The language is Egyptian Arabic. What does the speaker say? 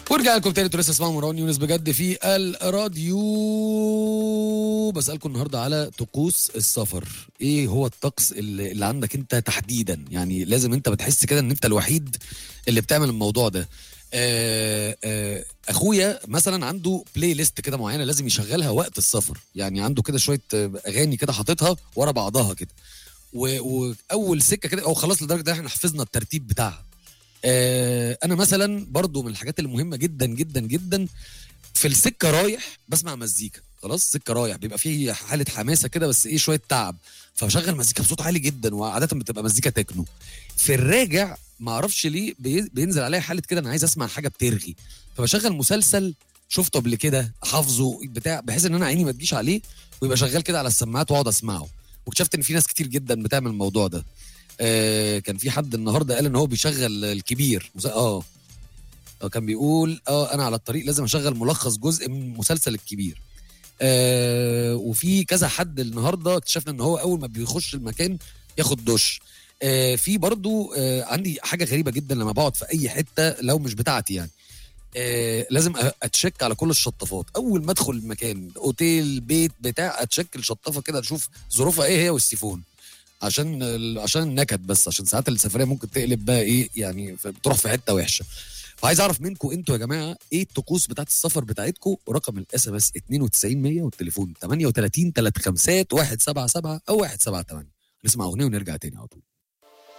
ورجع لكم تاني انتوا لسه اسمعوا مروان يونس بجد في الراديو بسألكم النهارده على طقوس السفر ايه هو الطقس اللي, اللي عندك انت تحديدا يعني لازم انت بتحس كده ان انت الوحيد اللي بتعمل الموضوع ده آه آه اخويا مثلا عنده بلاي ليست كده معينه لازم يشغلها وقت السفر يعني عنده كده شويه آه، اغاني كده حاططها ورا بعضها كده و- واول سكه كده او خلاص لدرجه ان احنا حفظنا الترتيب بتاعها آه انا مثلا برضو من الحاجات المهمه جدا جدا جدا في السكه رايح بسمع مزيكا خلاص سكه رايح بيبقى فيه حاله حماسه كده بس ايه شويه تعب فبشغل مزيكا بصوت عالي جدا وعاده بتبقى مزيكا تكنو في الراجع ما اعرفش ليه بي- بينزل عليا حاله كده انا عايز اسمع حاجه بترغي فبشغل مسلسل شفته قبل كده حافظه بتاع بحيث ان انا عيني ما تجيش عليه ويبقى شغال كده على السماعات واقعد اسمعه واكتشفت ان في ناس كتير جدا بتعمل الموضوع ده آه كان في حد النهارده قال ان هو بيشغل الكبير مس- اه آه، كان بيقول اه انا على الطريق لازم اشغل ملخص جزء من مسلسل الكبير آه وفي كذا حد النهارده اكتشفنا ان هو اول ما بيخش المكان ياخد دش آه في برضو آه عندي حاجه غريبه جدا لما بقعد في اي حته لو مش بتاعتي يعني آه لازم أ- اتشك على كل الشطافات اول ما ادخل المكان اوتيل بيت بتاع اتشك الشطافه كده اشوف ظروفها ايه هي والسيفون عشان ال- عشان النكد بس عشان ساعات السفريه ممكن تقلب بقى ايه يعني ف- بتروح في حته وحشه فعايز اعرف منكم انتوا يا جماعه ايه الطقوس بتاعت السفر بتاعتكم ورقم الاس ام اس 92100 والتليفون 38 35 177 او 178 نسمع اغنيه ونرجع تاني على طول